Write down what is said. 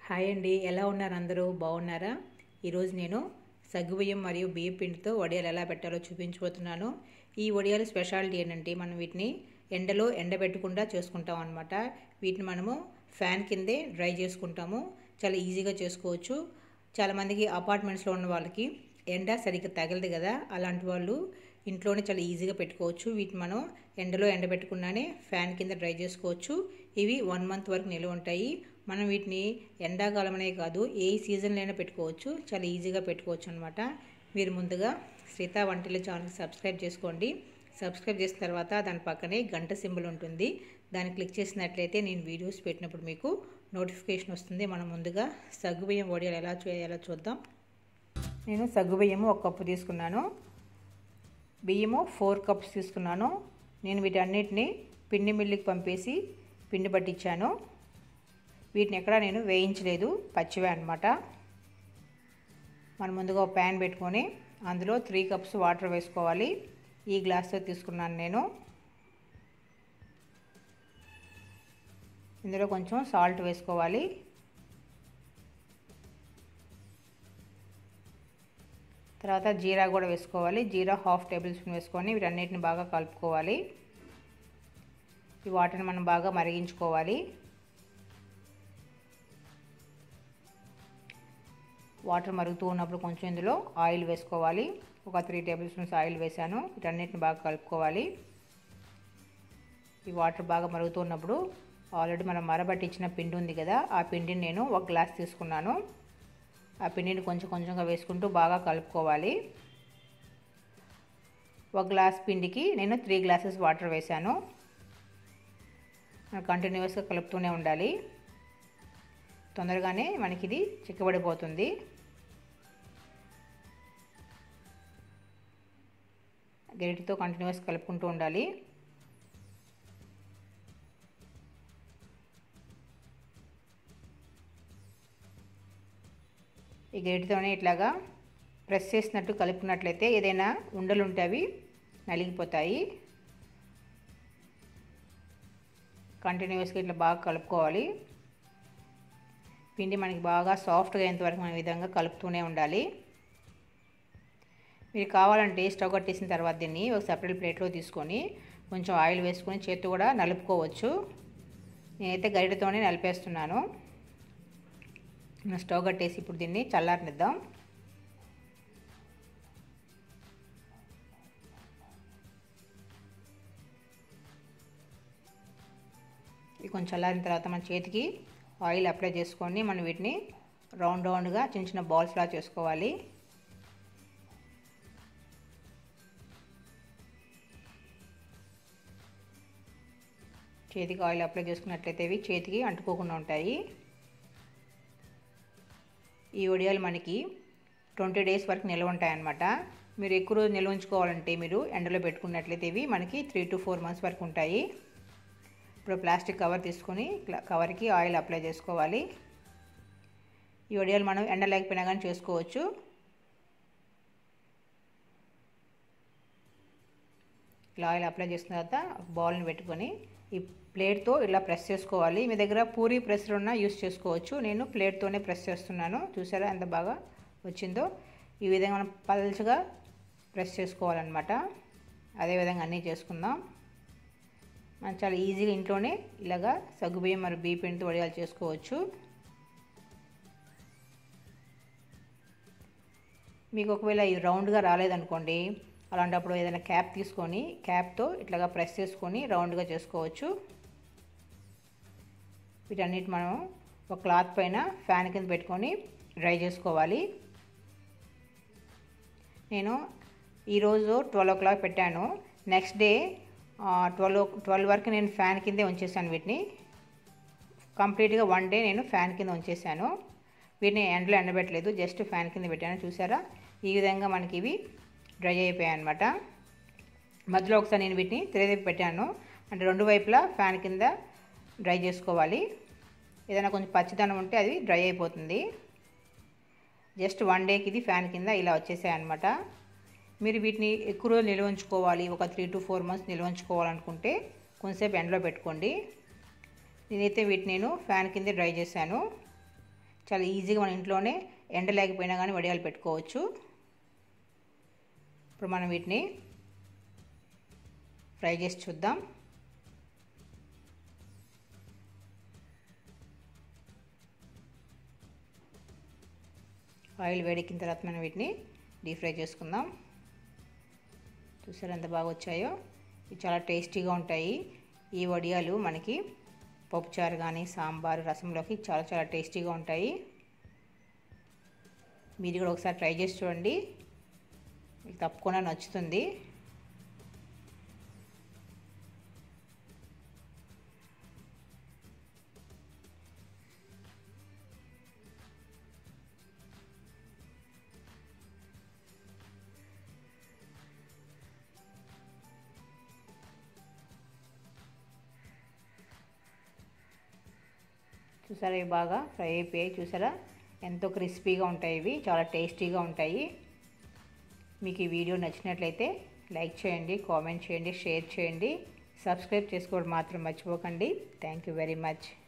hi అండి ఎలా ఉన్నారు అందరూ బాగున్నారా ఈరోజు నేను సగ్గుబియ్యం మరియు బియ్యం పిండితో వడియాలు ఎలా పెట్టాలో చూపించబోతున్నాను ఈ వడియాలు స్పెషాలిటీ ఏంటంటే మనం వీటిని ఎండలో ఎండబెట్టకుండా చేసుకుంటాం అనమాట వీటిని మనము ఫ్యాన్ కిందే డ్రై చేసుకుంటాము చాలా ఈజీగా చేసుకోవచ్చు చాలామందికి అపార్ట్మెంట్స్లో ఉన్న వాళ్ళకి ఎండ సరిగ్గా తగలదు కదా అలాంటి వాళ్ళు ఇంట్లోనే చాలా ఈజీగా పెట్టుకోవచ్చు వీటిని మనం ఎండలో ఎండబెట్టకుండానే ఫ్యాన్ కింద డ్రై చేసుకోవచ్చు ఇవి వన్ మంత్ వరకు నిల్వ ఉంటాయి మనం వీటిని ఎండాకాలమనే కాదు ఏ సీజన్లో అయినా పెట్టుకోవచ్చు చాలా ఈజీగా పెట్టుకోవచ్చు అనమాట మీరు ముందుగా శ్రీత వంటల ఛానల్కి సబ్స్క్రైబ్ చేసుకోండి సబ్స్క్రైబ్ చేసిన తర్వాత దాని పక్కనే గంట సింబల్ ఉంటుంది దాన్ని క్లిక్ చేసినట్లయితే నేను వీడియోస్ పెట్టినప్పుడు మీకు నోటిఫికేషన్ వస్తుంది మనం ముందుగా సగ్గుబియ్యం వడియాలు ఎలా చేయాలో చూద్దాం నేను సగ్గుబియ్యము ఒక కప్పు తీసుకున్నాను బియ్యము ఫోర్ కప్స్ తీసుకున్నాను నేను వీటన్నిటిని పిండి మిల్లికి పంపేసి పిండి పట్టించాను వీటిని ఎక్కడ నేను వేయించలేదు పచ్చివే అనమాట మనం ముందుగా ఒక ప్యాన్ పెట్టుకొని అందులో త్రీ కప్స్ వాటర్ వేసుకోవాలి ఈ గ్లాస్తో తీసుకున్నాను నేను ఇందులో కొంచెం సాల్ట్ వేసుకోవాలి తర్వాత జీరా కూడా వేసుకోవాలి జీరా హాఫ్ టేబుల్ స్పూన్ వేసుకొని వీటన్నిటిని బాగా కలుపుకోవాలి ఈ వాటర్ని మనం బాగా మరిగించుకోవాలి వాటర్ మరుగుతూ ఉన్నప్పుడు కొంచెం ఇందులో ఆయిల్ వేసుకోవాలి ఒక త్రీ టేబుల్ స్పూన్స్ ఆయిల్ వేసాను వీటన్నిటిని బాగా కలుపుకోవాలి ఈ వాటర్ బాగా మరుగుతూ ఉన్నప్పుడు ఆల్రెడీ మనం మరబట్టించిన పిండి ఉంది కదా ఆ పిండిని నేను ఒక గ్లాస్ తీసుకున్నాను ఆ పిండిని కొంచెం కొంచెంగా వేసుకుంటూ బాగా కలుపుకోవాలి ఒక గ్లాస్ పిండికి నేను త్రీ గ్లాసెస్ వాటర్ వేసాను కంటిన్యూస్గా కలుపుతూనే ఉండాలి తొందరగానే మనకి ఇది చిక్కబడిపోతుంది గరిటితో కంటిన్యూస్ కలుపుకుంటూ ఉండాలి ఈ గరిటితోనే ఇట్లాగా ప్రెస్ చేసినట్టు కలుపుకున్నట్లయితే ఏదైనా ఉండలు ఉంటే అవి నలిగిపోతాయి కంటిన్యూస్గా ఇట్లా బాగా కలుపుకోవాలి పిండి మనకి బాగా సాఫ్ట్గా అయ్యేంతవరకు మన విధంగా కలుపుతూనే ఉండాలి మీరు కావాలంటే స్టవ్ కట్టేసిన తర్వాత దీన్ని ఒక సపరేట్ ప్లేట్లో తీసుకొని కొంచెం ఆయిల్ వేసుకొని చేతి కూడా నలుపుకోవచ్చు నేనైతే గరిటతోనే నలిపేస్తున్నాను స్టవ్ కట్టేసి ఇప్పుడు దీన్ని చల్లారనిద్దాం ఇది కొంచెం చల్లారిన తర్వాత మన చేతికి ఆయిల్ అప్లై చేసుకొని మనం వీటిని రౌండ్ రౌండ్గా చిన్న చిన్న బాల్స్లా చేసుకోవాలి చేతికి ఆయిల్ అప్లై చేసుకున్నట్లయితే ఇవి చేతికి అంటుకోకుండా ఉంటాయి ఈ వడియాలు మనకి ట్వంటీ డేస్ వరకు నిల్వ ఉంటాయన్నమాట మీరు ఎక్కువ రోజు నిల్వ ఉంచుకోవాలంటే మీరు ఎండలో పెట్టుకున్నట్లయితే ఇవి మనకి త్రీ టు ఫోర్ మంత్స్ వరకు ఉంటాయి ఇప్పుడు ప్లాస్టిక్ కవర్ తీసుకొని కవర్కి ఆయిల్ అప్లై చేసుకోవాలి ఈ వడియాలు మనం ఎండ లేకపోయినా కానీ చేసుకోవచ్చు ఇలా ఆయిల్ అప్లై చేసిన తర్వాత బాల్ని పెట్టుకొని ఈ ప్లేట్తో ఇలా ప్రెస్ చేసుకోవాలి మీ దగ్గర పూరి ప్రెస్లు ఉన్న యూస్ చేసుకోవచ్చు నేను ప్లేట్తోనే ప్రెస్ చేస్తున్నాను చూసారా ఎంత బాగా వచ్చిందో ఈ విధంగా మనం పల్చగా ప్రెస్ చేసుకోవాలన్నమాట అదేవిధంగా అన్నీ చేసుకుందాం మనం చాలా ఈజీగా ఇంట్లోనే ఇలాగా సగ్గుబియ్యం మరి బియ్య పిండితో వడియాలు చేసుకోవచ్చు మీకు ఒకవేళ ఇది రౌండ్గా రాలేదనుకోండి అలాంటప్పుడు ఏదైనా క్యాప్ తీసుకొని క్యాప్తో ఇట్లాగా ప్రెస్ చేసుకొని రౌండ్గా చేసుకోవచ్చు వీటన్నిటి మనం ఒక క్లాత్ పైన ఫ్యాన్ కింద పెట్టుకొని డ్రై చేసుకోవాలి నేను ఈరోజు ట్వెల్వ్ ఓ క్లాక్ పెట్టాను నెక్స్ట్ డే ట్వెల్వ్ ట్వెల్వ్ వరకు నేను ఫ్యాన్ కిందే ఉంచేసాను వీటిని కంప్లీట్గా వన్ డే నేను ఫ్యాన్ కింద ఉంచేసాను వీటిని ఎండలో ఎండబెట్టలేదు జస్ట్ ఫ్యాన్ కింద పెట్టాను చూసారా ఈ విధంగా మనకి ఇవి డ్రై అయిపోయాయి అనమాట మధ్యలో ఒకసారి నేను వీటిని తిరగదిప్పి పెట్టాను అంటే రెండు వైపులా ఫ్యాన్ కింద డ్రై చేసుకోవాలి ఏదైనా కొంచెం పచ్చిదనం ఉంటే అది డ్రై అయిపోతుంది జస్ట్ వన్ డేకి ఇది ఫ్యాన్ కింద ఇలా వచ్చేసాయి అనమాట మీరు వీటిని ఎక్కువ రోజులు నిల్వ ఉంచుకోవాలి ఒక త్రీ టు ఫోర్ మంత్స్ నిల్వ ఉంచుకోవాలనుకుంటే కొంచెంసేపు ఎండలో పెట్టుకోండి నేనైతే వీటిని నేను ఫ్యాన్ కింద డ్రై చేశాను చాలా ఈజీగా మన ఇంట్లోనే ఎండ లేకపోయినా కానీ వడియాలు పెట్టుకోవచ్చు ఇప్పుడు మనం వీటిని ఫ్రై చేసి చూద్దాం ఆయిల్ వేడెక్కిన తర్వాత మనం వీటిని డీప్ ఫ్రై చేసుకుందాం చూసారు ఎంత బాగా వచ్చాయో ఇవి చాలా టేస్టీగా ఉంటాయి ఈ వడియాలు మనకి పప్పుచారు కానీ సాంబార్ రసంలోకి చాలా చాలా టేస్టీగా ఉంటాయి మీరు కూడా ఒకసారి ట్రై చేసి చూడండి మీకు తప్పకుండా నచ్చుతుంది చూసారా ఇవి బాగా ఫ్రై అయిపోయాయి చూసారా ఎంతో క్రిస్పీగా ఉంటాయి ఇవి చాలా టేస్టీగా ఉంటాయి మీకు ఈ వీడియో నచ్చినట్లయితే లైక్ చేయండి కామెంట్ చేయండి షేర్ చేయండి సబ్స్క్రైబ్ చేసుకోవడం మాత్రం మర్చిపోకండి థ్యాంక్ యూ వెరీ మచ్